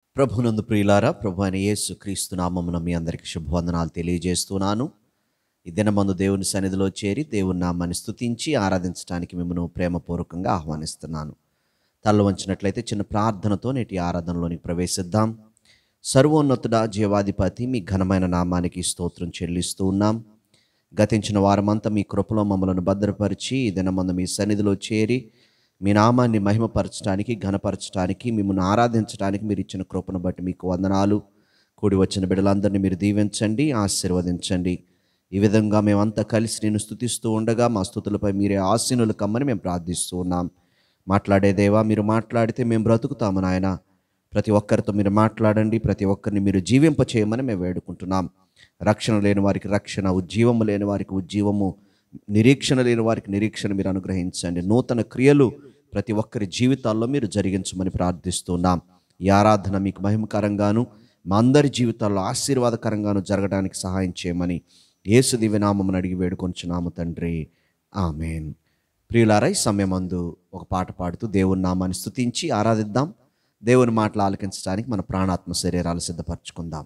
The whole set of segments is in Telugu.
ప్రభునందు ప్రియులారా ప్రభు అయిన యేసు క్రీస్తు నామమున మీ అందరికి శుభవందనాలు తెలియజేస్తున్నాను ఈ దినమందు దేవుని సన్నిధిలో చేరి దేవుని నామాన్ని స్తుతించి ఆరాధించడానికి మిమ్మల్ని ప్రేమపూర్వకంగా ఆహ్వానిస్తున్నాను తల్ల వంచినట్లయితే చిన్న ప్రార్థనతో నేటి ఆరాధనలోనికి ప్రవేశిద్దాం సర్వోన్నతుడ జీవాధిపతి మీ ఘనమైన నామానికి స్తోత్రం చెల్లిస్తూ ఉన్నాం గతించిన వారమంతా మీ కృపలో మమ్మలను భద్రపరిచి ఈ దినమందు మీ సన్నిధిలో చేరి మీ నామాన్ని మహిమపరచడానికి ఘనపరచడానికి మిమ్మల్ని ఆరాధించడానికి మీరు ఇచ్చిన కృపను బట్టి మీకు వందనాలు కూడి వచ్చిన బిడ్డలందరినీ మీరు దీవించండి ఆశీర్వదించండి ఈ విధంగా మేమంతా కలిసి నేను స్థుతిస్తూ ఉండగా మా స్థుతులపై మీరే ఆశీనులు కమ్మని మేము ప్రార్థిస్తూ ఉన్నాం మాట్లాడే దేవా మీరు మాట్లాడితే మేము బ్రతుకుతాము నాయన ప్రతి ఒక్కరితో మీరు మాట్లాడండి ప్రతి ఒక్కరిని మీరు జీవింప చేయమని మేము వేడుకుంటున్నాం రక్షణ లేని వారికి రక్షణ ఉజ్జీవము లేని వారికి ఉజ్జీవము నిరీక్షణ లేని వారికి నిరీక్షణ మీరు అనుగ్రహించండి నూతన క్రియలు ప్రతి ఒక్కరి జీవితాల్లో మీరు జరిగించమని ప్రార్థిస్తున్నాం ఈ ఆరాధన మీకు మహిమకరంగాను మా అందరి జీవితాల్లో ఆశీర్వాదకరంగాను జరగడానికి సహాయం చేయమని యేసు దివ్యనామమును అడిగి వేడుకొంచున్నాము తండ్రి ఆమెన్ ప్రియులారా ఈ సమయమందు ఒక పాట పాడుతూ దేవుని నామాన్ని స్తుతించి ఆరాధిద్దాం దేవుని మాటలు ఆలకించడానికి మన ప్రాణాత్మ శరీరాలు సిద్ధపరచుకుందాం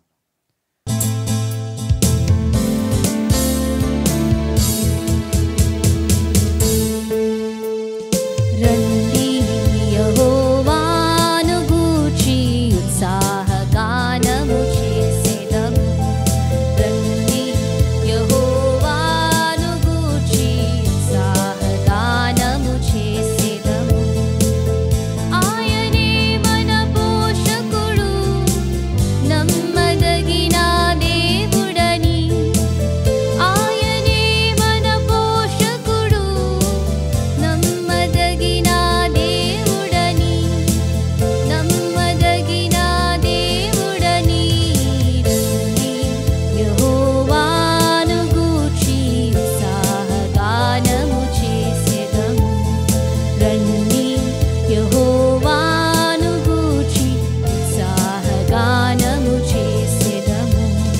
రండి యెహోవాను గూర్చి ఉత్సాహగానము చేసెదము. రండి యెహోవాను గూర్చి ఉత్సాహగానము చేసెదము. ఆయనే మన పోషకుడు నమ్మదగిన దేవుడని ఆయనే మన పోషకుడు నమ్మదగిన దేవుడని నమ్మదగిన దేవుడని రండి యెహోవాను గూర్చి ఉత్సాహగానము చేసెదము రండి యెహోవాను గూర్చి ఉత్సాహగానము చేసెదము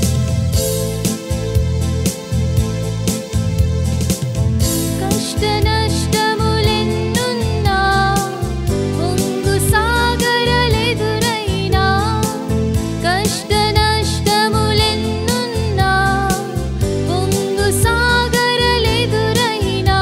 కష్ట నష్టములెన్నున్నా పొంగు సాగరలెదురైనా కష్ట నష్టములెన్నున్నా పొంగు సాగరలెదురైనా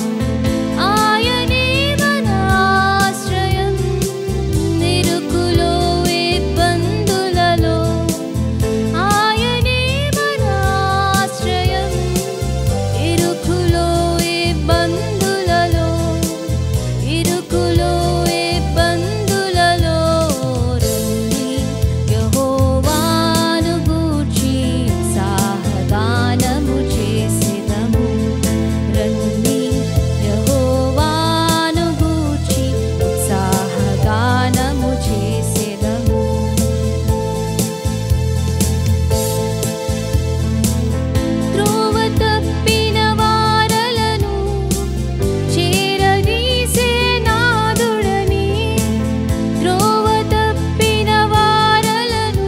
ఆయనే మన ఆశ్రయం నిరుకులో ఇబ్బందులలో ఆయనే మన ఆశ్రయం ఇరుకులో ఇబ్బందులలో ఇరుకులో ఇబ్బందులలో రండి యెహోవాను గూర్చి ఉత్సాహగానము చేసెదము రండి యెహోవాను గూర్చి ఉత్సాహగానము చేసెదము త్రోవ తప్పిన వారలను చేరదీసే నాదుడని త్రోవ తప్పిన వారలను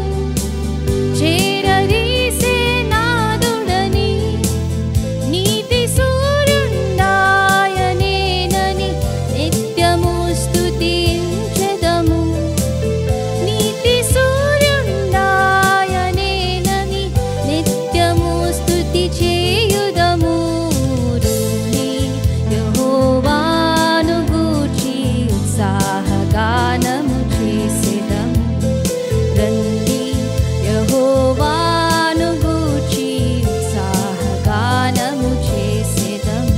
చేరదీసే నాదుడని నీతి సూర్యుండాయనేనని నిత్యము స్తుతించెదము నీతి సూర్యుండాయనేనని నిత్యము స్తుతి చేయుదము రండి యెహోవాను గూర్చి ఉత్సాహగానము చేసెదము రండి యెహోవాను గూర్చి ఉత్సాహగానము చేసెదము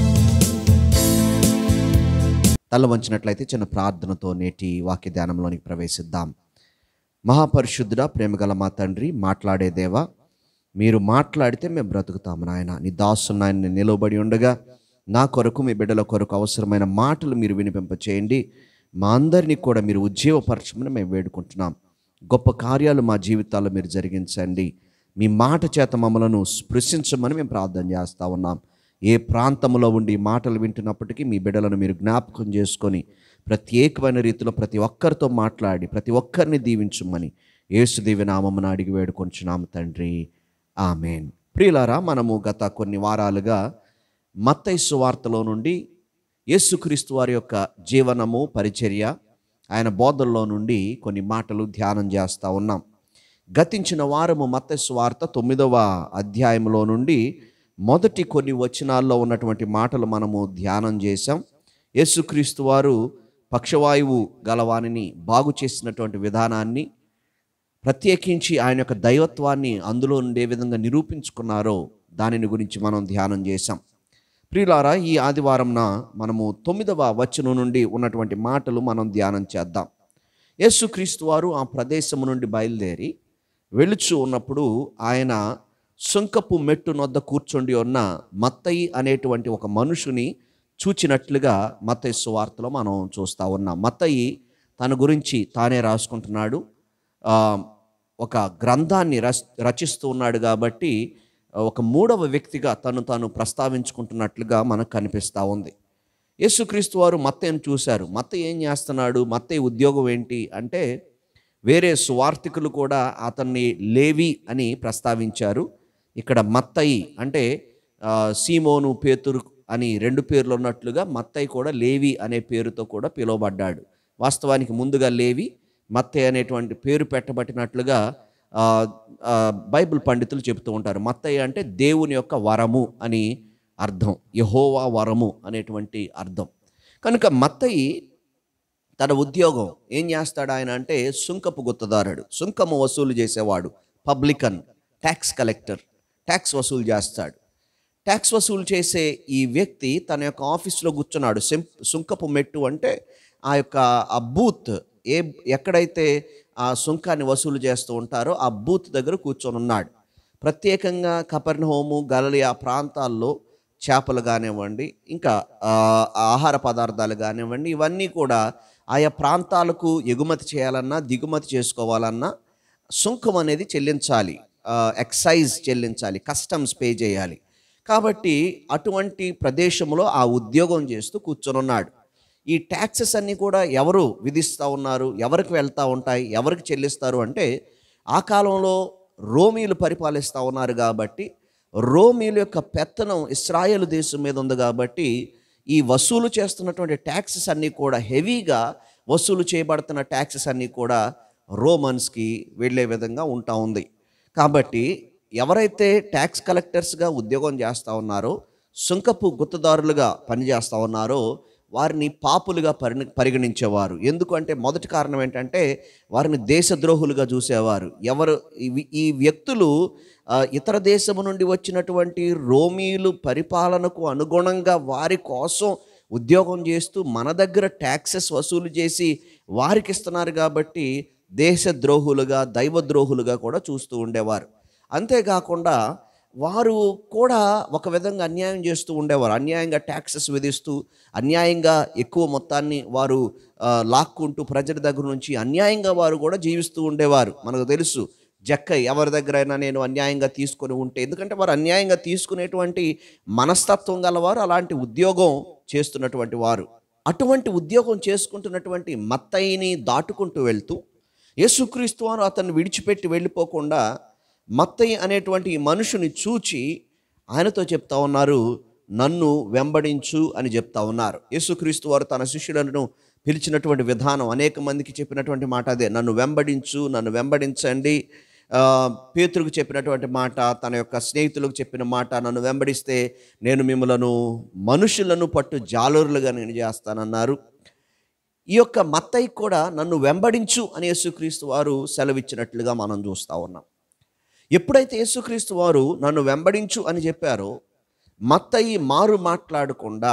తల వంచినట్లయితే చిన్న ప్రార్థనతో నేటి వాక్య ధ్యానంలోనికి ప్రవేశిద్దాం మహాపరిశుద్ధుడ ప్రేమగల మా తండ్రి మాట్లాడే దేవా మీరు మాట్లాడితే మేము బ్రతుకుతాము నాయన నీ దాసు నాయన నిలవబడి ఉండగా నా కొరకు మీ బిడ్డల కొరకు అవసరమైన మాటలు మీరు వినిపింపచేయండి మా అందరినీ కూడా మీరు ఉజ్జీవపరచమని మేము వేడుకుంటున్నాం గొప్ప కార్యాలు మా జీవితాల్లో మీరు జరిగించండి మీ మాట చేత మమ్మలను స్పృశించమని మేము ప్రార్థన చేస్తా ఉన్నాం ఏ ప్రాంతంలో ఉండి ఈ మాటలు వింటున్నప్పటికీ మీ బిడ్డలను మీరు జ్ఞాపకం చేసుకొని ప్రత్యేకమైన రీతిలో ప్రతి ఒక్కరితో మాట్లాడి ప్రతి ఒక్కరిని దీవించమని యేసుదేవి నామమున అడిగి వేడుకొంచున్నాము తండ్రి ఆమెన్ ప్రియులారా మనము గత కొన్ని వారాలుగా మత్తయి సువార్తలో నుండి యేసుక్రీస్తు వారి యొక్క జీవనము పరిచర్య ఆయన బోధల్లో నుండి కొన్ని మాటలు ధ్యానం చేస్తూ ఉన్నాం గతించిన వారము మత్త స్వార్త తొమ్మిదవ అధ్యాయంలో నుండి మొదటి కొన్ని వచనాల్లో ఉన్నటువంటి మాటలు మనము ధ్యానం చేశాం యేసుక్రీస్తు వారు పక్షవాయువు గలవానిని బాగు చేసినటువంటి విధానాన్ని ప్రత్యేకించి ఆయన యొక్క దైవత్వాన్ని అందులో నుండి ఏ విధంగా నిరూపించుకున్నారో దానిని గురించి మనం ధ్యానం చేశాం ప్రియులారా ఈ ఆదివారంన మనము తొమ్మిదవ వచనం నుండి ఉన్నటువంటి మాటలు మనం ధ్యానం చేద్దాం యేసుక్రీస్తు వారు ఆ ప్రదేశం నుండి బయలుదేరి వెళుచు ఉన్నప్పుడు ఆయన సుంకపు మెట్టు నొద్ద కూర్చుండి ఉన్న మత్తయి అనేటువంటి ఒక మనుషుని చూచినట్లుగా మత్తయి సువార్తలో మనం చూస్తూ ఉన్నాం మత్తయి తన గురించి తానే రాసుకుంటున్నాడు ఆ, ఒక గ్రంథాన్ని రచ రచిస్తూ ఉన్నాడు కాబట్టి ఒక మూడవ వ్యక్తిగా తను తాను ప్రస్తావించుకుంటున్నట్లుగా మనకు కనిపిస్తూ ఉంది యేసుక్రీస్తు వారు మత్తయ్యను చూశారు మత్త ఏం చేస్తున్నాడు మత్తయ్య ఉద్యోగం ఏంటి అంటే వేరే సువార్థికులు కూడా అతన్ని లేవి అని ప్రస్తావించారు ఇక్కడ మత్తయి అంటే ఆ, సీమోను పేతురు అని రెండు పేర్లు ఉన్నట్లుగా మత్తయి కూడా లేవి అనే పేరుతో కూడా పిలువబడ్డాడు వాస్తవానికి ముందుగా లేవి మత్తయి అనేటువంటి పేరు పెట్టబట్టినట్లుగా ఆ, ఆ, బైబిల్ పండితులు చెబుతూ ఉంటారు మత్తయి అంటే దేవుని యొక్క వరము అని అర్థం యహోవా వరము అనేటువంటి అర్థం కనుక మత్తయి తన ఉద్యోగం ఏం చేస్తాడు ఆయన అంటే సుంకపు గుత్తదారుడు సుంకము వసూలు చేసేవాడు పబ్లికన్ ట్యాక్స్ కలెక్టర్ ట్యాక్స్ వసూలు చేస్తాడు ట్యాక్స్ వసూలు చేసే ఈ వ్యక్తి తన యొక్క ఆఫీస్లో కూర్చున్నాడు సిం- సుంకపు మెట్టు అంటే ఆ యొక్క ఆ బూత్ ఏ ఎక్కడైతే ఆ సుంకాన్ని వసూలు చేస్తూ ఉంటారో ఆ బూత్ దగ్గర కూర్చొని ఉన్నాడు ప్రత్యేకంగా కపర్నహోము గలలి ఆ ప్రాంతాల్లో చేపలు కానివ్వండి ఇంకా ఆ, ఆహార పదార్థాలు కానివ్వండి ఇవన్నీ కూడా ఆయా ప్రాంతాలకు ఎగుమతి చేయాలన్నా దిగుమతి చేసుకోవాలన్నా సుంకం అనేది చెల్లించాలి ఎక్సైజ్ చెల్లించాలి కస్టమ్స్ పే చేయాలి కాబట్టి అటువంటి ప్రదేశంలో ఆ ఉద్యోగం చేస్తూ కూర్చొని ఉన్నాడు ఈ ట్యాక్సెస్ అన్నీ కూడా ఎవరు విధిస్తూ ఉన్నారు ఎవరికి వెళ్తూ ఉంటాయి ఎవరికి చెల్లిస్తారు అంటే ఆ కాలంలో రోమీలు పరిపాలిస్తూ ఉన్నారు కాబట్టి రోమీల యొక్క పెత్తనం ఇస్రాయేల్ దేశం మీద ఉంది కాబట్టి ఈ వసూలు చేస్తున్నటువంటి ట్యాక్సెస్ అన్నీ కూడా హెవీగా వసూలు చేయబడుతున్న ట్యాక్సెస్ అన్నీ కూడా రోమన్స్కి వెళ్ళే విధంగా ఉంటా ఉంది కాబట్టి ఎవరైతే ట్యాక్స్ కలెక్టర్స్గా ఉద్యోగం చేస్తూ ఉన్నారో సుంకపు గుత్తదారులుగా పనిచేస్తూ ఉన్నారో వారిని పాపులుగా పరి పరిగణించేవారు ఎందుకంటే మొదటి కారణం ఏంటంటే వారిని దేశద్రోహులుగా చూసేవారు ఎవరు ఇవి- ఈ వ్యక్తులు ఆ, ఇతర దేశము నుండి వచ్చినటువంటి రోమీలు పరిపాలనకు అనుగుణంగా వారి కోసం ఉద్యోగం చేస్తూ మన దగ్గర ట్యాక్సెస్ వసూలు చేసి వారికి ఇస్తున్నారు కాబట్టి దేశద్రోహులుగా దైవద్రోహులుగా కూడా చూస్తూ ఉండేవారు అంతేకాకుండా వారు కూడా ఒక విధంగా అన్యాయం చేస్తూ ఉండేవారు అన్యాయంగా ట్యాక్సెస్ విధిస్తూ అన్యాయంగా ఎక్కువ మొత్తాన్ని వారు ఆ, లాక్కుంటూ ప్రజల దగ్గర నుంచి అన్యాయంగా వారు కూడా జీవిస్తూ ఉండేవారు మనకు తెలుసు జక్క ఎవరి దగ్గరైనా నేను అన్యాయంగా తీసుకొని ఉంటే ఎందుకంటే వారు అన్యాయంగా తీసుకునేటువంటి మనస్తత్వం గలవారు అలాంటి ఉద్యోగం చేస్తున్నటువంటి వారు అటువంటి ఉద్యోగం చేసుకుంటున్నటువంటి మత్తయిని దాటుకుంటూ వెళ్తూ యేసుక్రీస్తు వారు అతన్ని విడిచిపెట్టి వెళ్ళిపోకుండా మత్తయి అనేటువంటి ఈ మనుషుని చూచి ఆయనతో చెప్తా ఉన్నారు నన్ను వెంబడించు అని చెప్తా ఉన్నారు యేసుక్రీస్తు వారు తన శిష్యులను పిలిచినటువంటి విధానం అనేక మందికి చెప్పినటువంటి మాట అదే నన్ను వెంబడించు నన్ను వెంబడించండి ఆ, పేతురుకు చెప్పినటువంటి మాట తన యొక్క స్నేహితులకు చెప్పిన మాట నన్ను వెంబడిస్తే నేను మిమ్మలను మనుషులను పట్టు జాలరులుగా నేను చేస్తానన్నారు ఈ యొక్క మత్తయి కూడా నన్ను వెంబడించు అని యేసుక్రీస్తు వారు సెలవిచ్చినట్లుగా మనం చూస్తూ ఉన్నాం ఎప్పుడైతే యేసుక్రీస్తు వారు నన్ను వెంబడించు అని చెప్పారో మత్తయి మారు మాట్లాడకుండా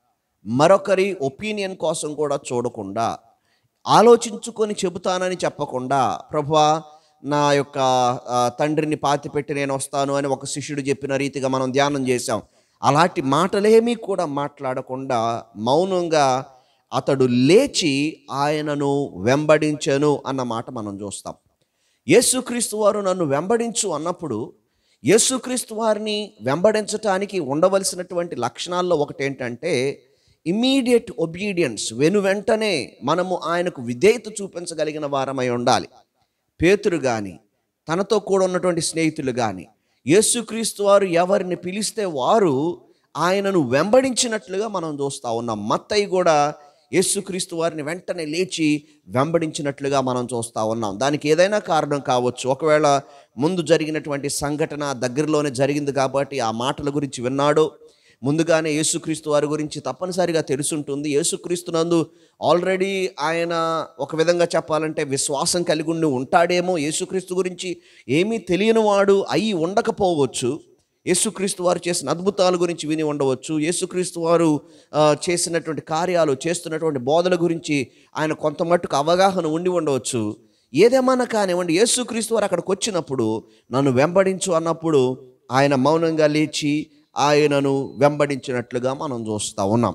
మరొకరి ఒపీనియన్ కోసం కూడా చూడకుండా ఆలోచించుకొని చెబుతానని చెప్పకుండా ప్రభా నా యొక్క ఆ, తండ్రిని పాతిపెట్టి నేను వస్తాను అని ఒక శిష్యుడు చెప్పిన రీతిగా మనం ధ్యానం చేశాం అలాంటి మాటలేమీ కూడా మాట్లాడకుండా మౌనంగా అతడు లేచి ఆయనను వెంబడించను అన్న మాట మనం చూస్తాం యేసుక్రీస్తు వారు నన్ను వెంబడించు అన్నప్పుడు యేసుక్రీస్తు వారిని వెంబడించటానికి ఉండవలసినటువంటి లక్షణాల్లో ఒకటి ఏంటంటే ఇమ్మీడియట్ ఒబీడియన్స్ వెను వెంటనే మనము ఆయనకు విధేయత చూపించగలిగిన వారమై ఉండాలి పేతురు కానీ తనతో కూడా ఉన్నటువంటి స్నేహితులు కానీ యేసుక్రీస్తు వారు ఎవరిని పిలిస్తే వారు ఆయనను వెంబడించినట్లుగా మనం చూస్తూ ఉన్నాం మత్తయి కూడా యేసుక్రీస్తు వారిని వెంటనే లేచి వెంబడించినట్లుగా మనం చూస్తూ ఉన్నాం దానికి ఏదైనా కారణం కావచ్చు ఒకవేళ ముందు జరిగినటువంటి సంఘటన దగ్గరలోనే జరిగింది కాబట్టి ఆ మాటల గురించి విన్నాడో ముందుగానే యేసుక్రీస్తు వారి గురించి తప్పనిసరిగా తెలుసుంటుంది యేసుక్రీస్తు నందు ఆల్రెడీ ఆయన ఒక విధంగా చెప్పాలంటే విశ్వాసం కలిగి ఉండి ఉంటాడేమో యేసుక్రీస్తు గురించి ఏమీ తెలియని వాడు అయి ఉండకపోవచ్చు యేసుక్రీస్తు వారు చేసిన అద్భుతాల గురించి విని ఉండవచ్చు యేసుక్రీస్తు వారు ఆ, చేసినటువంటి కార్యాలు చేస్తున్నటువంటి బోధల గురించి ఆయన కొంత మట్టుకు అవగాహన ఉండి ఉండవచ్చు ఏదేమన్నా కానివ్వండి యేసుక్రీస్తు వారు అక్కడికి వచ్చినప్పుడు నన్ను వెంబడించు అన్నప్పుడు ఆయన మౌనంగా లేచి ఆయనను వెంబడించినట్లుగా మనం చూస్తూ ఉన్నాం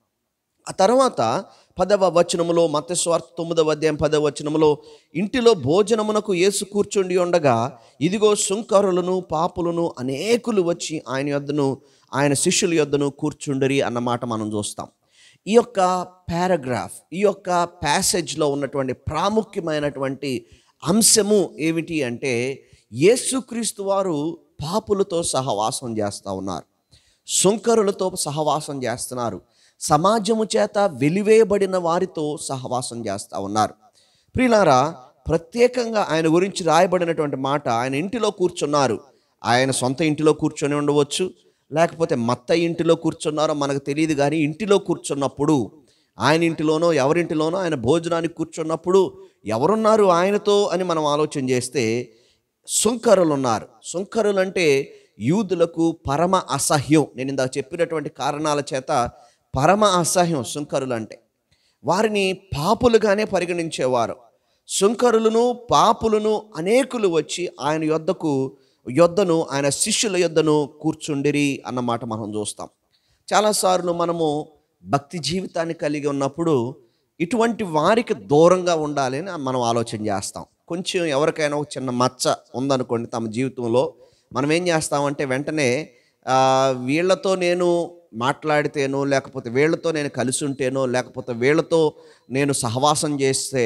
ఆ తర్వాత పదవ వచనములో మతస్వార్థ తొమ్మిదవ అధ్యాయం పదవ వచనములో ఇంటిలో భోజనమునకు యేసు కూర్చుండి ఉండగా ఇదిగో సుంకరులను పాపులను అనేకులు వచ్చి ఆయన యొద్దను ఆయన శిష్యుల యొద్దను కూర్చుండరి అన్నమాట మనం చూస్తాం ఈ యొక్క పారాగ్రాఫ్ ఈ యొక్క ప్యాసేజ్లో ఉన్నటువంటి ప్రాముఖ్యమైనటువంటి అంశము ఏమిటి అంటే యేసుక్రీస్తు వారు పాపులతో సహవాసం చేస్తూ ఉన్నారు సుంకరులతో సహవాసం చేస్తున్నారు సమాజము చేత వెలివేయబడిన వారితో సహవాసం చేస్తూ ఉన్నారు ప్రియులారా ప్రత్యేకంగా ఆయన గురించి రాయబడినటువంటి మాట ఆయన ఇంటిలో కూర్చున్నారు ఆయన సొంత ఇంటిలో కూర్చొని ఉండవచ్చు లేకపోతే మత్త ఇంటిలో కూర్చున్నారో మనకు తెలియదు కానీ ఇంటిలో కూర్చున్నప్పుడు ఆయన ఇంటిలోనో ఎవరింటిలోనో ఆయన భోజనానికి కూర్చున్నప్పుడు ఎవరున్నారు ఆయనతో అని మనం ఆలోచన చేస్తే సుంకరులు ఉన్నారు సుంకరులు అంటే యూదులకు పరమ అసహ్యం నేను ఇందాక చెప్పినటువంటి కారణాల చేత పరమ అసహ్యం సుంకరులు అంటే వారిని పాపులుగానే పరిగణించేవారు సుంకరులను పాపులను అనేకులు వచ్చి ఆయన యొద్దకు యొద్దను ఆయన శిష్యుల యొద్దను కూర్చుండిరి అన్నమాట మనం చూస్తాం చాలాసార్లు మనము భక్తి జీవితాన్ని కలిగి ఉన్నప్పుడు ఇటువంటి వారికి దూరంగా ఉండాలి అని మనం ఆలోచన చేస్తాం కొంచెం ఎవరికైనా ఒక చిన్న మచ్చ ఉందనుకోండి తమ జీవితంలో మనం ఏం చేస్తామంటే వెంటనే ఆ, వీళ్ళతో నేను మాట్లాడితేనో లేకపోతే వీళ్ళతో నేను కలిసి ఉంటేనో లేకపోతే వీళ్ళతో నేను సహవాసం చేస్తే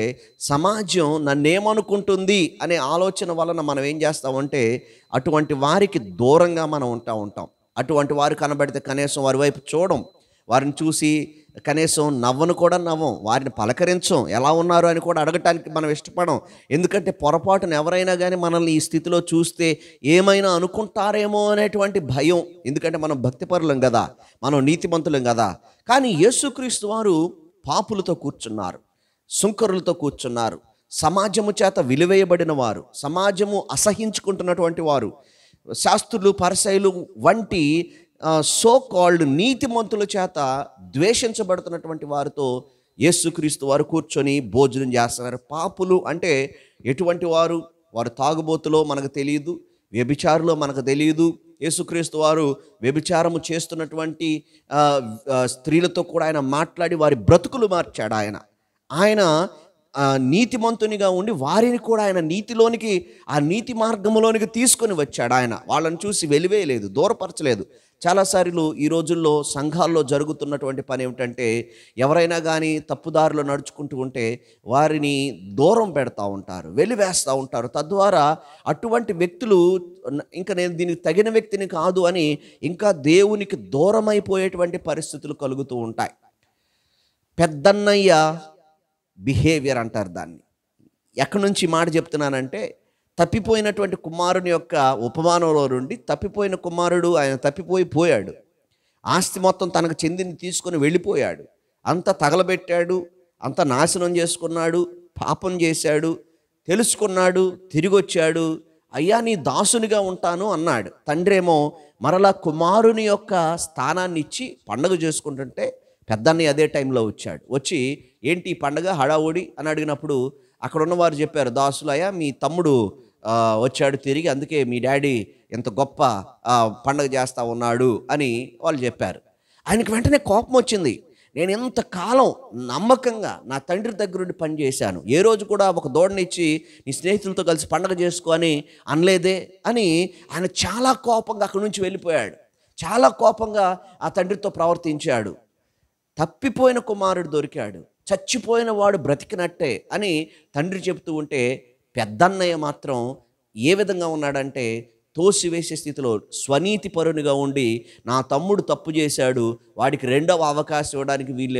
సమాజం నన్నేమనుకుంటుంది అనే ఆలోచన వలన మనం ఏం చేస్తామంటే అటువంటి వారికి దూరంగా మనం ఉంటా ఉంటాం అటువంటి వారు కనబడితే కనీసం వారి వైపు చూడం వారిని చూసి కనీసం నవ్వను కూడా నవ్వం వారిని పలకరించం ఎలా ఉన్నారు అని కూడా అడగటానికి మనం ఇష్టపడం ఎందుకంటే పొరపాటున ఎవరైనా కానీ మనల్ని ఈ స్థితిలో చూస్తే ఏమైనా అనుకుంటారేమో అనేటువంటి భయం ఎందుకంటే మనం భక్తిపరులం కదా మనం నీతిమంతులం కదా కానీ యేసుక్రీస్తు వారు పాపులతో కూర్చున్నారు సుంకరులతో కూర్చున్నారు సమాజము చేత విలువేయబడిన వారు సమాజము అసహించుకుంటున్నటువంటి వారు శాస్త్రులు పరిసైలు వంటి సో కాల్డ్ నీతిమంతుల చేత ద్వేషించబడుతున్నటువంటి వారితో యేసుక్రీస్తు వారు కూర్చొని భోజనం చేస్తున్నారు పాపులు అంటే ఎటువంటి వారు వారు తాగుబోతులో మనకు తెలియదు వ్యభిచారులో మనకు తెలియదు యేసుక్రీస్తు వారు వ్యభిచారము చేస్తున్నటువంటి ఆ, ఆ, స్త్రీలతో కూడా ఆయన మాట్లాడి వారి బ్రతుకులు మార్చాడు ఆయన ఆయన ఆ, నీతిమంతునిగా ఉండి వారిని కూడా ఆయన నీతిలోనికి ఆ నీతి మార్గంలోనికి తీసుకొని వచ్చాడు ఆయన వాళ్ళని చూసి వెలివేయలేదు దూరపరచలేదు చాలాసార్లు ఈ రోజుల్లో సంఘాల్లో జరుగుతున్నటువంటి పని ఏమిటంటే ఎవరైనా కానీ తప్పుదారిలో నడుచుకుంటూ ఉంటే వారిని దూరం పెడతా ఉంటారు వెలివేస్తూ ఉంటారు తద్వారా అటువంటి వ్యక్తులు ఇంకా నేను దీనికి తగిన వ్యక్తిని కాదు అని ఇంకా దేవునికి దూరం అయిపోయేటువంటి పరిస్థితులు కలుగుతూ ఉంటాయి పెద్దన్నయ్య బిహేవియర్ అంటారు దాన్ని ఎక్కడి నుంచి ఈ మాట చెప్తున్నానంటే తప్పిపోయినటువంటి కుమారుని యొక్క ఉపమానంలో నుండి తప్పిపోయిన కుమారుడు ఆయన తప్పిపోయి పోయాడు ఆస్తి మొత్తం తనకు చెందింది తీసుకొని వెళ్ళిపోయాడు అంత తగలబెట్టాడు అంత నాశనం చేసుకున్నాడు పాపం చేశాడు తెలుసుకున్నాడు తిరిగి వచ్చాడు అయ్యా నీ దాసునిగా ఉంటాను అన్నాడు తండ్రేమో మరలా కుమారుని యొక్క స్థానాన్ని ఇచ్చి పండగ చేసుకుంటుంటే పెద్దన్నయ్య అదే టైంలో వచ్చాడు వచ్చి ఏంటి ఈ పండగ హడావుడి అని అడిగినప్పుడు అక్కడ ఉన్నవారు చెప్పారు దాసులయ్య మీ తమ్ముడు ఆ, వచ్చాడు తిరిగి అందుకే మీ డాడీ ఎంత గొప్ప ఆ, పండగ చేస్తా ఉన్నాడు అని వాళ్ళు చెప్పారు ఆయనకి వెంటనే కోపం వచ్చింది నేను ఎంతకాలం నమ్మకంగా నా తండ్రి దగ్గరుండి పనిచేశాను ఏ రోజు కూడా ఒక దూడనిచ్చి నీ స్నేహితులతో కలిసి పండగ చేసుకో అని అనలేదే అని ఆయన చాలా కోపంగా అక్కడి నుంచి వెళ్ళిపోయాడు చాలా కోపంగా ఆ తండ్రితో ప్రవర్తించాడు తప్పిపోయిన కుమారుడు దొరికాడు చచ్చిపోయిన వాడు బ్రతికినట్టే అని తండ్రి చెప్తూ ఉంటే పెద్దన్నయ్య మాత్రం ఏ విధంగా ఉన్నాడంటే తోసివేసే స్థితిలో స్వనీతి పరునిగా ఉండి నా తమ్ముడు తప్పు చేశాడు వాడికి రెండవ అవకాశం ఇవ్వడానికి వీల్లేదు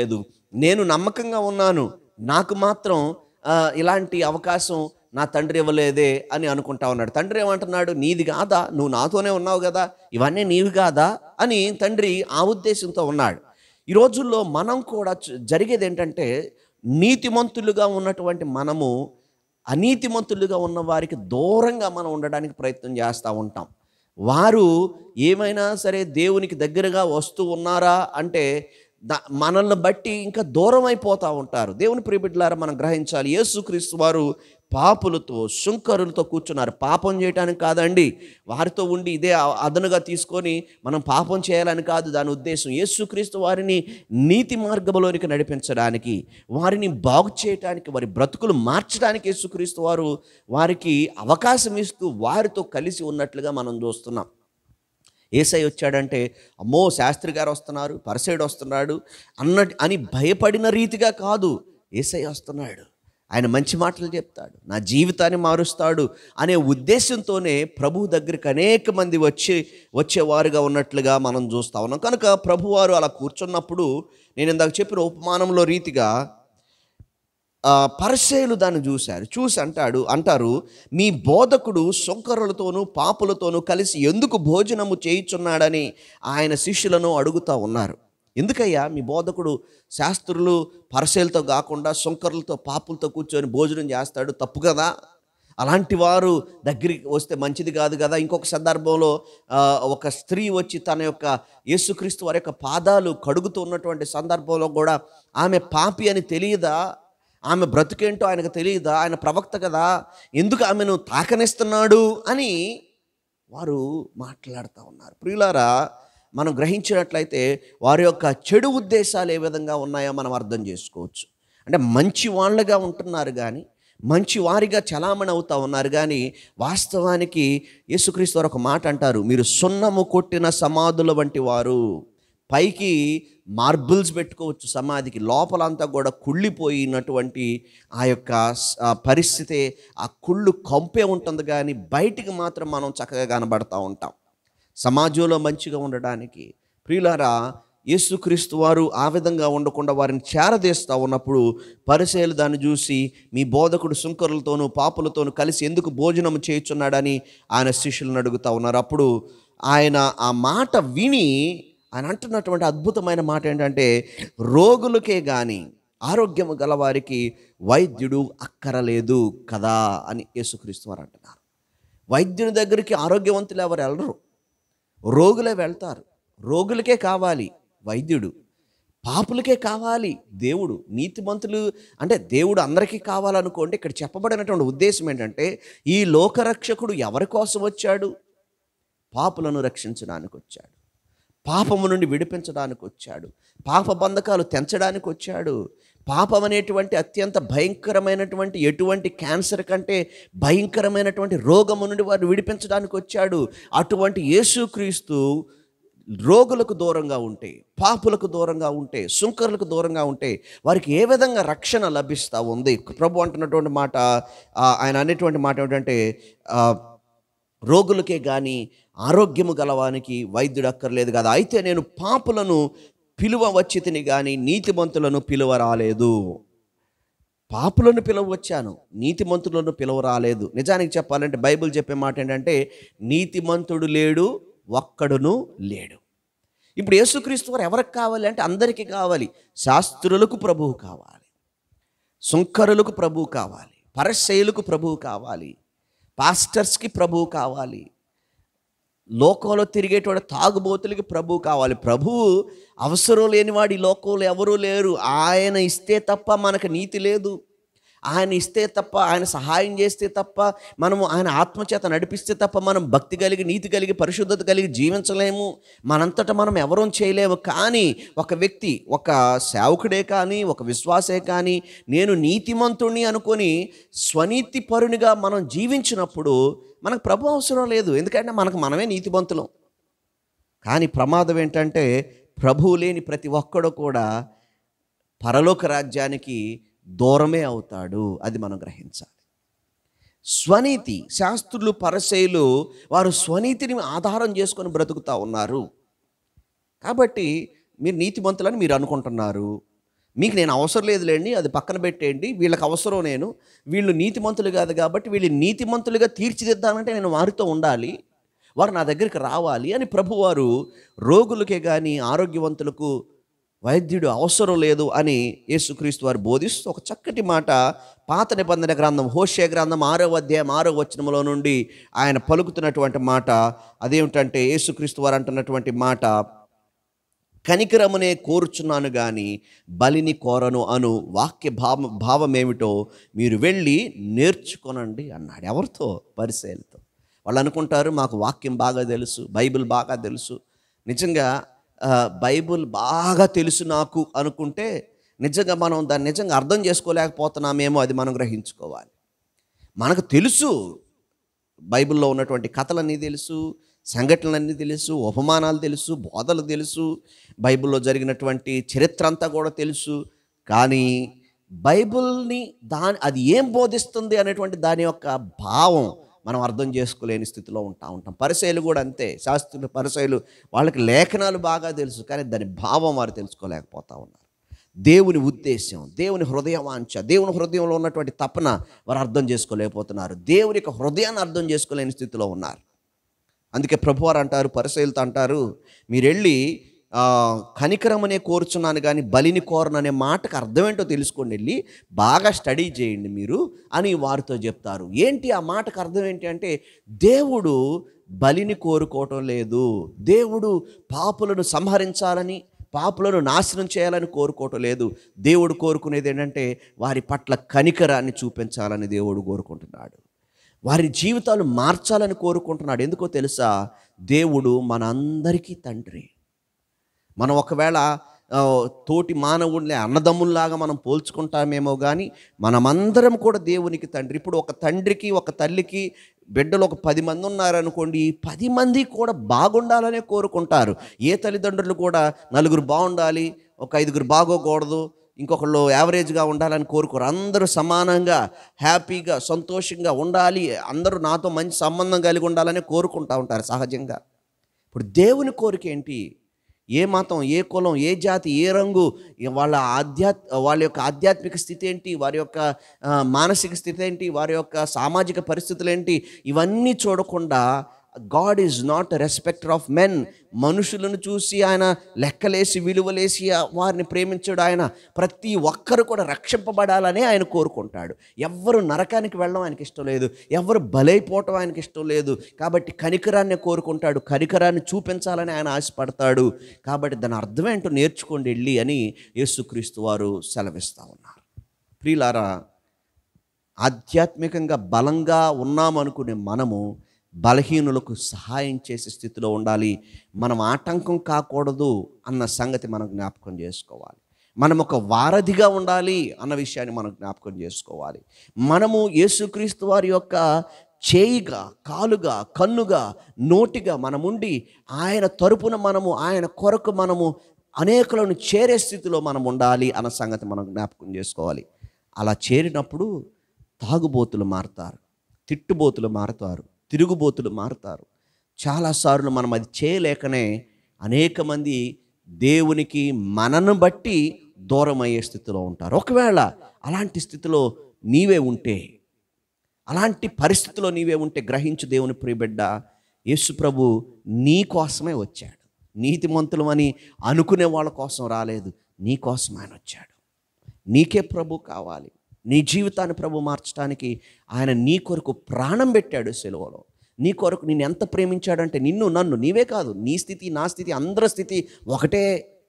నేను నమ్మకంగా ఉన్నాను నాకు మాత్రం ఆ, ఇలాంటి అవకాశం నా తండ్రి ఇవ్వలేదే అని అనుకుంటా ఉన్నాడు తండ్రి ఏమంటున్నాడు నీది కాదా నువ్వు నాతోనే ఉన్నావు కదా ఇవన్నీ నీవి కాదా అని తండ్రి ఆ ఉద్దేశంతో ఉన్నాడు ఈ రోజుల్లో మనం కూడా చ- జరిగేది ఏంటంటే నీతిమంతులుగా ఉన్నటువంటి మనము అనీతిమంతులుగా ఉన్న వారికి దూరంగా మనం ఉండడానికి ప్రయత్నం చేస్తూ ఉంటాం వారు ఏమైనా సరే దేవునికి దగ్గరగా వస్తూ ఉన్నారా అంటే ద- మనల్ని బట్టి ఇంకా దూరం అయిపోతూ ఉంటారు దేవుని ప్రియబిడ్డలారా మనం గ్రహించాలి యేసుక్రీస్తు వారు పాపులతో శుంకరులతో కూర్చున్నారు పాపం చేయటానికి కాదండి వారితో ఉండి ఇదే అ- అదనుగా తీసుకొని మనం పాపం చేయాలని కాదు దాని ఉద్దేశం యేసుక్రీస్తు వారిని నీతి మార్గంలోనికి నడిపించడానికి వారిని బాగు చేయటానికి వారి బ్రతుకులు మార్చడానికి యేసుక్రీస్తు వారు వారికి అవకాశం ఇస్తూ వారితో కలిసి ఉన్నట్లుగా మనం చూస్తున్నాం ఏసై వచ్చాడంటే అమ్మో శాస్త్రి గారు వస్తున్నారు పరిసైడు వస్తున్నాడు అన్న అని భయపడిన రీతిగా కాదు ఏసై వస్తున్నాడు ఆయన మంచి మాటలు చెప్తాడు నా జీవితాన్ని మారుస్తాడు అనే ఉద్దేశంతోనే ప్రభు దగ్గరికి అనేక మంది వచ్చి వచ్చేవారుగా ఉన్నట్లుగా మనం చూస్తా ఉన్నాం కనుక ప్రభువారు అలా కూర్చున్నప్పుడు నేను ఇందాక చెప్పిన ఉపమానంలో రీతిగా ఆ, పరిసయులు దాన్ని చూశారు చూసి అంటాడు అంటారు మీ బోధకుడు సొంకరులతోనూ పాపులతోనూ కలిసి ఎందుకు భోజనము చేయుచున్నాడని ఆయన శిష్యులను అడుగుతా ఉన్నారు ఎందుకయ్యా మీ బోధకుడు శాస్త్రులు పరిసయులతో కాకుండా సొంకరులతో పాపులతో కూర్చొని భోజనం చేస్తాడు తప్పు కదా అలాంటి వారు దగ్గరికి వస్తే మంచిది కాదు కదా ఇంకొక సందర్భంలో ఆ, ఒక స్త్రీ వచ్చి తన యొక్క యేసుక్రీస్తు వారి యొక్క పాదాలు కడుగుతూ ఉన్నటువంటి సందర్భంలో కూడా ఆమె పాపి అని తెలియదా ఆమె బ్రతుకేంటో ఆయనకు తెలియదా ఆయన ప్రవక్త కదా ఎందుకు ఆమెను తాకనిస్తున్నాడు అని వారు మాట్లాడుతూ ఉన్నారు ప్రియులారా మనం గ్రహించినట్లయితే వారి యొక్క చెడు ఉద్దేశాలు ఏ విధంగా ఉన్నాయో మనం అర్థం చేసుకోవచ్చు అంటే మంచి వాళ్ళగా ఉంటున్నారు కానీ మంచి వారిగా చలామణి అవుతా ఉన్నారు కానీ వాస్తవానికి యేసుక్రీస్తు వారు ఒక మాట అంటారు మీరు సున్నము కొట్టిన సమాధుల వంటి వారు పైకి మార్బుల్స్ పెట్టుకోవచ్చు సమాధికి లోపలంతా కూడా కుళ్ళిపోయినటువంటి ఆ యొక్క స- ఆ పరిస్థితి ఆ కుళ్ళు కంపే ఉంటుంది కానీ బయటికి మాత్రం మనం చక్కగా కనబడతా ఉంటాం సమాజంలో మంచిగా ఉండడానికి ప్రియులారా యేసుక్రీస్తు వారు ఆ విధంగా ఉండకుండా వారిని చేరదీస్తూ ఉన్నప్పుడు పరిశీలు దాన్ని చూసి మీ బోధకుడు సుంకరులతోనూ పాపులతోనూ కలిసి ఎందుకు భోజనం చేయుచున్నాడని ఆయన శిష్యులను అడుగుతా ఉన్నారు అప్పుడు ఆయన ఆ మాట విని ఆయన అంటున్నటువంటి అద్భుతమైన మాట ఏంటంటే రోగులకే కానీ ఆరోగ్యం గలవారికి వైద్యుడు అక్కరలేదు కదా అని యేసుక్రీస్తు వారు అంటున్నారు వైద్యుని దగ్గరికి ఆరోగ్యవంతులు ఎవరు వెళ్ళరు రోగులే వెళ్తారు రోగులకే కావాలి వైద్యుడు పాపులకే కావాలి దేవుడు నీతిమంతులు అంటే దేవుడు అందరికీ కావాలనుకోండి ఇక్కడ చెప్పబడినటువంటి ఉద్దేశం ఏంటంటే ఈ లోకరక్షకుడు ఎవరి కోసం వచ్చాడు పాపులను రక్షించడానికి వచ్చాడు పాపము నుండి విడిపించడానికి వచ్చాడు పాప బంధకాలు తెంచడానికి వచ్చాడు పాపం అనేటువంటి అత్యంత భయంకరమైనటువంటి ఎటువంటి క్యాన్సర్ కంటే భయంకరమైనటువంటి రోగము నుండి వారిని విడిపించడానికి వచ్చాడు అటువంటి యేసుక్రీస్తు రోగులకు దూరంగా ఉంటే పాపులకు దూరంగా ఉంటే సుంకరులకు దూరంగా ఉంటే వారికి ఏ విధంగా రక్షణ లభిస్తూ ఉంది ప్రభు అంటున్నటువంటి మాట ఆ, ఆయన అనేటువంటి మాట ఏమిటంటే ఆ, రోగులకే కానీ ఆరోగ్యము గలవానికి వైద్యుడు అక్కర్లేదు కదా అయితే నేను పాపులను పిలువ వచ్చి తిని కానీ నీతిమంతులను పిలువ రాలేదు పాపులను పిలువ వచ్చాను నీతిమంతులను పిలువ రాలేదు నిజానికి చెప్పాలంటే బైబిల్ చెప్పే మాట ఏంటంటే నీతిమంతుడు లేడు ఒక్కడును లేడు ఇప్పుడు యేసుక్రీస్తు వారు ఎవరికి కావాలి అంటే అందరికీ కావాలి శాస్త్రులకు ప్రభువు కావాలి సుంకరులకు ప్రభువు కావాలి పరశైలకు ప్రభువు కావాలి పాస్టర్స్కి ప్రభువు కావాలి లోకంలో తిరిగేటువంటి తాగుబోతులకి ప్రభువు కావాలి ప్రభువు అవసరం లేనివాడు ఈ లోకంలో ఎవరూ లేరు ఆయన ఇస్తే తప్ప మనకు నీతి లేదు ఆయన ఇస్తే తప్ప ఆయన సహాయం చేస్తే తప్ప మనము ఆయన ఆత్మచేత నడిపిస్తే తప్ప మనం భక్తి కలిగి నీతి కలిగి పరిశుద్ధత కలిగి జీవించలేము మనంతట మనం ఎవరూ చేయలేము కానీ ఒక వ్యక్తి ఒక సేవకుడే కానీ ఒక విశ్వాసే కానీ నేను నీతిమంతుణ్ణి అనుకొని స్వనీతి పరునిగా మనం జీవించినప్పుడు మనకు ప్రభు అవసరం లేదు ఎందుకంటే మనకు మనమే నీతిమంతులం కానీ ప్రమాదం ఏంటంటే ప్రభువు లేని ప్రతి ఒక్కడు కూడా పరలోక రాజ్యానికి దూరమే అవుతాడు అది మనం గ్రహించాలి స్వనీతి శాస్త్రులు పరశైలు వారు స్వనీతిని ఆధారం చేసుకొని బ్రతుకుతా ఉన్నారు కాబట్టి మీరు నీతిమంతులని మీరు అనుకుంటున్నారు మీకు నేను అవసరం లేదులేండి అది పక్కన పెట్టేయండి వీళ్ళకి అవసరం నేను వీళ్ళు నీతిమంతులు కాదు కాబట్టి వీళ్ళు నీతిమంతులుగా తీర్చిదిద్దానంటే నేను వారితో ఉండాలి వారు నా దగ్గరికి రావాలి అని ప్రభువారు రోగులకే కానీ ఆరోగ్యవంతులకు వైద్యుడు అవసరం లేదు అని యేసుక్రీస్తు వారు బోధిస్తూ ఒక చక్కటి మాట పాత నిబంధన గ్రంథం హోషే గ్రంథం ఆరో అధ్యాయం ఆరో వచనంలో నుండి ఆయన పలుకుతున్నటువంటి మాట అదేమిటంటే యేసుక్రీస్తు వారు అంటున్నటువంటి మాట కనికరమునే కోరుచున్నాను గాని బలిని కోరను అను వాక్య భావ భావం ఏమిటో మీరు వెళ్ళి నేర్చుకొనండి అన్నాడు ఎవరితో పరిశీలతో వాళ్ళు అనుకుంటారు మాకు వాక్యం బాగా తెలుసు బైబిల్ బాగా తెలుసు నిజంగా ఆ, బైబిల్ బాగా తెలుసు నాకు అనుకుంటే నిజంగా మనం దాన్ని నిజంగా అర్థం చేసుకోలేకపోతున్నామేమో అది మనం గ్రహించుకోవాలి మనకు తెలుసు బైబిల్లో ఉన్నటువంటి కథలన్నీ తెలుసు సంఘటనలన్నీ తెలుసు ఉపమానాలు తెలుసు బోధలు తెలుసు బైబిల్లో జరిగినటువంటి చరిత్ర అంతా కూడా తెలుసు కానీ బైబిల్ని దాని అది ఏం బోధిస్తుంది అనేటువంటి దాని యొక్క భావం మనం అర్థం చేసుకోలేని స్థితిలో ఉంటా ఉంటాం పరిశైలు కూడా అంతే శాస్త్రులు పరిశైలు వాళ్ళకి లేఖనాలు బాగా తెలుసు కానీ దాని భావం వారు తెలుసుకోలేకపోతా ఉన్నారు దేవుని ఉద్దేశం దేవుని హృదయవాంఛ దేవుని హృదయంలో ఉన్నటువంటి తపన వారు అర్థం చేసుకోలేకపోతున్నారు దేవుని యొక్క హృదయాన్ని అర్థం చేసుకోలేని స్థితిలో ఉన్నారు అందుకే ప్రభువారు అంటారు పరిశీలిత అంటారు మీరు వెళ్ళి ఆ, కనికరమనే కోరుచున్నాను కానీ బలిని కోరను అనే మాటకు అర్థం ఏంటో తెలుసుకోండి వెళ్ళి బాగా స్టడీ చేయండి మీరు అని వారితో చెప్తారు ఏంటి ఆ మాటకు అర్థం ఏంటి అంటే దేవుడు బలిని కోరుకోవటం లేదు దేవుడు పాపులను సంహరించాలని పాపులను నాశనం చేయాలని కోరుకోవటం లేదు దేవుడు కోరుకునేది ఏంటంటే వారి పట్ల కనికరాన్ని చూపించాలని దేవుడు కోరుకుంటున్నాడు వారి జీవితాలు మార్చాలని కోరుకుంటున్నాడు ఎందుకో తెలుసా దేవుడు మన అందరికీ తండ్రి మనం ఒకవేళ ఆ, తోటి మానవుల్ని అన్నదమ్ముల్లాగా మనం పోల్చుకుంటామేమో కానీ మనమందరం కూడా దేవునికి తండ్రి ఇప్పుడు ఒక తండ్రికి ఒక తల్లికి బిడ్డలు ఒక పది మంది ఉన్నారనుకోండి ఈ పది మంది కూడా బాగుండాలనే కోరుకుంటారు ఏ తల్లిదండ్రులు కూడా నలుగురు బాగుండాలి ఒక ఐదుగురు బాగోకూడదు ఇంకొకళ్ళు యావరేజ్గా ఉండాలని కోరుకోరు అందరూ సమానంగా హ్యాపీగా సంతోషంగా ఉండాలి అందరూ నాతో మంచి సంబంధం కలిగి ఉండాలని కోరుకుంటా ఉంటారు సహజంగా ఇప్పుడు దేవుని కోరిక ఏంటి ఏ మతం ఏ కులం ఏ జాతి ఏ రంగు ఏ వాళ్ళ ఆధ్యాత్ వాళ్ళ యొక్క ఆధ్యాత్మిక స్థితి ఏంటి వారి యొక్క ఆ, మానసిక స్థితి ఏంటి వారి యొక్క సామాజిక పరిస్థితులు ఏంటి ఇవన్నీ చూడకుండా God is not respecter of men మనుషులను చూసి ఆయన లెక్కలేసి విలువలేసి ఆ వారిని ప్రేమించాడు ఆయన ప్రతి ఒక్కరు కూడా రక్షింపబడాలనే ఆయన కోరుకుంటాడు ఎవ్వరు నరకానికి వెళ్ళడం ఆయనకి ఇష్టం లేదు ఎవరు బలైపోవటం ఆయనకి ఇష్టం లేదు కాబట్టి కనికరాన్ని కోరుకుంటాడు కనికరాన్ని చూపించాలని ఆయన ఆశపడతాడు కాబట్టి దాని అర్థం ఏంటో నేర్చుకోండి వెళ్ళి అని యేసుక్రీస్తు వారు సెలవిస్తూ ఉన్నారు ప్రియులారా ఆధ్యాత్మికంగా బలంగా ఉన్నామనుకునే మనము బలహీనులకు సహాయం చేసే స్థితిలో ఉండాలి మనం ఆటంకం కాకూడదు అన్న సంగతి మనం జ్ఞాపకం చేసుకోవాలి మనం ఒక వారధిగా ఉండాలి అన్న విషయాన్ని మనం జ్ఞాపకం చేసుకోవాలి మనము యేసుక్రీస్తు వారి యొక్క చేయిగా కాలుగా కన్నుగా నోటిగా మనముండి ఆయన తరపున మనము ఆయన కొరకు మనము అనేకులను చేరే స్థితిలో మనం ఉండాలి అన్న సంగతి మనం జ్ఞాపకం చేసుకోవాలి అలా చేరినప్పుడు తాగుబోతులు మారుతారు తిట్టుబోతులు మారుతారు తిరుగుబోతులు మారుతారు చాలాసార్లు మనం అది చేయలేకనే అనేక మంది దేవునికి మనను బట్టి దూరం అయ్యే స్థితిలో ఉంటారు ఒకవేళ అలాంటి స్థితిలో నీవే ఉంటే అలాంటి పరిస్థితిలో నీవే ఉంటే గ్రహించు దేవుని ప్రియబిడ్డ యేసు ప్రభు నీ కోసమే వచ్చాడు నీతిమంతులు అని అనుకునే వాళ్ళ కోసం రాలేదు నీ కోసం ఆయన వచ్చాడు నీకే ప్రభు కావాలి నీ జీవితాన్ని ప్రభు మార్చడానికి ఆయన నీ కొరకు ప్రాణం పెట్టాడు సెలవులో నీ కొరకు నేను ఎంత ప్రేమించాడంటే నిన్ను నన్ను నీవే కాదు నీ స్థితి నా స్థితి అందరి స్థితి ఒకటే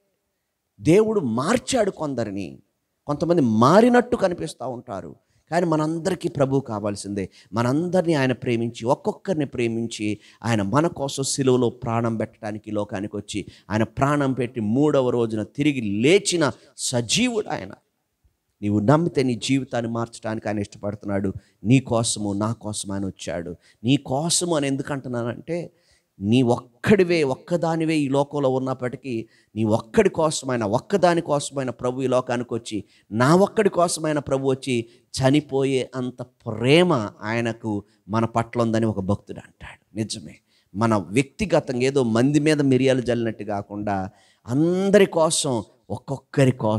దేవుడు మార్చాడు కొందరిని కొంతమంది మారినట్టు కనిపిస్తూ ఉంటారు కానీ మనందరికీ ప్రభు కావాల్సిందే మనందరినీ ఆయన ప్రేమించి ఒక్కొక్కరిని ప్రేమించి ఆయన మన కోసం సిలువలో ప్రాణం పెట్టడానికి ఈ లోకానికి వచ్చి ఆయన ప్రాణం పెట్టి మూడవ రోజున తిరిగి లేచిన సజీవుడు ఆయన నీవు నమ్మితే నీ జీవితాన్ని మార్చడానికి ఆయన ఇష్టపడుతున్నాడు నీ కోసము నా కోసం ఆయన వచ్చాడు నీ కోసము అని ఎందుకు అంటున్నానంటే నీ ఒక్కడివే ఒక్కదానివే ఈ లోకంలో ఉన్నప్పటికీ నీ ఒక్కడి కోసమైన ఒక్కదాని కోసమైన ప్రభు ఈ లోకానికి వచ్చి నా ఒక్కడి కోసమైన ప్రభు వచ్చి చనిపోయే అంత ప్రేమ ఆయనకు మన పట్ల ఉందని ఒక భక్తుడు అంటాడు నిజమే మన వ్యక్తిగతంగా ఏదో మంది మీద మిరియాలు జల్లినట్టు కాకుండా అందరి కోసం ఒక్కొక్కరి కోసం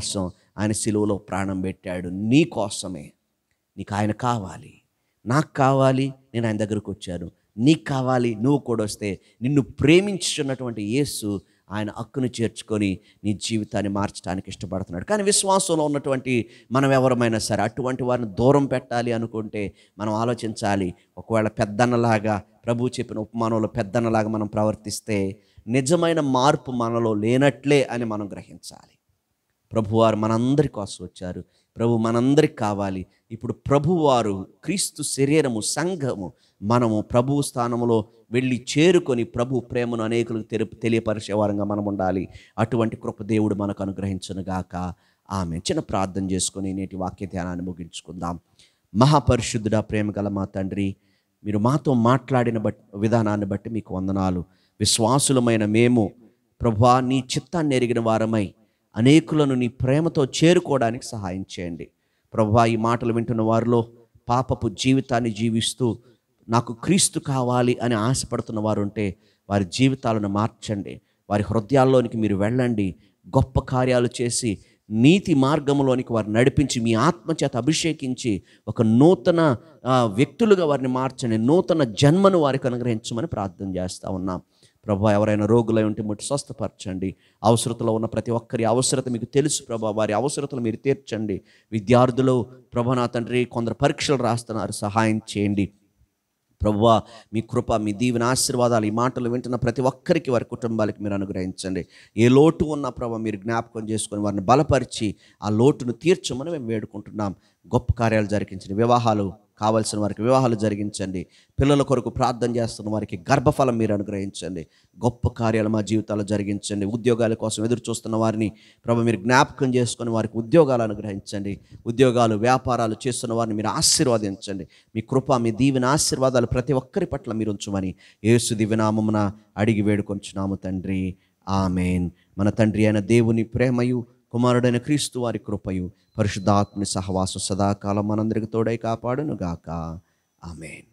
ఆయన సిలువలో ప్రాణం పెట్టాడు నీ కోసమే నీకు ఆయన కావాలి నాకు కావాలి నేను ఆయన దగ్గరకు వచ్చాను నీకు కావాలి నువ్వు కూడా వస్తే నిన్ను ప్రేమించున్నటువంటి యేసు ఆయన హక్కును చేర్చుకొని నీ జీవితాన్ని మార్చడానికి ఇష్టపడుతున్నాడు కానీ విశ్వాసంలో ఉన్నటువంటి మనం ఎవరమైనా సరే అటువంటి వారిని దూరం పెట్టాలి అనుకుంటే మనం ఆలోచించాలి ఒకవేళ పెద్దన్నలాగా ప్రభు చెప్పిన ఉపమానంలో పెద్దన్నలాగా మనం ప్రవర్తిస్తే నిజమైన మార్పు మనలో లేనట్లే అని మనం గ్రహించాలి ప్రభువారు మనందరి కోసం వచ్చారు ప్రభు మనందరికి కావాలి ఇప్పుడు ప్రభువారు క్రీస్తు శరీరము సంఘము మనము ప్రభు స్థానంలో వెళ్ళి చేరుకొని ప్రభు ప్రేమను అనేకులకు తెలి తెలియపరిచే వారంగా మనం ఉండాలి అటువంటి కృప దేవుడు మనకు అనుగ్రహించునుగాక ఆమె చిన్న ప్రార్థన చేసుకొని నేటి వాక్య ధ్యానాన్ని ముగించుకుందాం మహాపరిశుద్ధుడా ప్రేమ గల మా తండ్రి మీరు మాతో మాట్లాడిన బట్ విధానాన్ని బట్టి మీకు వందనాలు విశ్వాసులమైన మేము ప్రభా నీ చిత్తాన్ని ఎరిగిన వారమై అనేకులను నీ ప్రేమతో చేరుకోవడానికి సహాయం చేయండి ప్రభా ఈ మాటలు వింటున్న వారిలో పాపపు జీవితాన్ని జీవిస్తూ నాకు క్రీస్తు కావాలి అని ఆశపడుతున్న వారు ఉంటే వారి జీవితాలను మార్చండి వారి హృదయాల్లోనికి మీరు వెళ్ళండి గొప్ప కార్యాలు చేసి నీతి మార్గంలోనికి వారిని నడిపించి మీ ఆత్మచేత అభిషేకించి ఒక నూతన ఆ, వ్యక్తులుగా వారిని మార్చండి నూతన జన్మను వారికి అనుగ్రహించమని ప్రార్థన చేస్తూ ఉన్నాం ప్రభా ఎవరైనా రోగులై ఉంటే ముట్టి స్వస్థపరచండి అవసరతలో ఉన్న ప్రతి ఒక్కరి అవసరత మీకు తెలుసు ప్రభా వారి అవసరతలు మీరు తీర్చండి విద్యార్థులు ప్రభా నా తండ్రి కొందరు పరీక్షలు రాస్తున్నారు సహాయం చేయండి ప్రభువా మీ కృప మీ దీవెన ఆశీర్వాదాలు ఈ మాటలు వింటున్న ప్రతి ఒక్కరికి వారి కుటుంబాలకి మీరు అనుగ్రహించండి ఏ లోటు ఉన్న ప్రభా మీరు జ్ఞాపకం చేసుకొని వారిని బలపరిచి ఆ లోటును తీర్చమని మేము వేడుకుంటున్నాం గొప్ప కార్యాలు జరిగించండి వివాహాలు కావలసిన వారికి వివాహాలు జరిగించండి పిల్లల కొరకు ప్రార్థన చేస్తున్న వారికి గర్భఫలం మీరు అనుగ్రహించండి గొప్ప కార్యాలు మా జీవితాల్లో జరిగించండి ఉద్యోగాల కోసం ఎదురు చూస్తున్న వారిని ప్రభు మీరు జ్ఞాపకం చేసుకొని వారికి ఉద్యోగాలు అనుగ్రహించండి ఉద్యోగాలు వ్యాపారాలు చేస్తున్న వారిని మీరు ఆశీర్వదించండి మీ కృప మీ దీవెన ఆశీర్వాదాలు ప్రతి ఒక్కరి పట్ల మీరు ఉంచమని యేసు దివ్యనామమున అడిగి వేడుకొంచున్నాము తండ్రి ఆమెన్ మన తండ్రి అయిన దేవుని ప్రేమయు కుమారుడైన క్రీస్తు వారి కృపయు పరిశుద్ధాత్మని సహవాసం సదాకాలం మనందరికి తోడై కాపాడును గాక ఆమెన్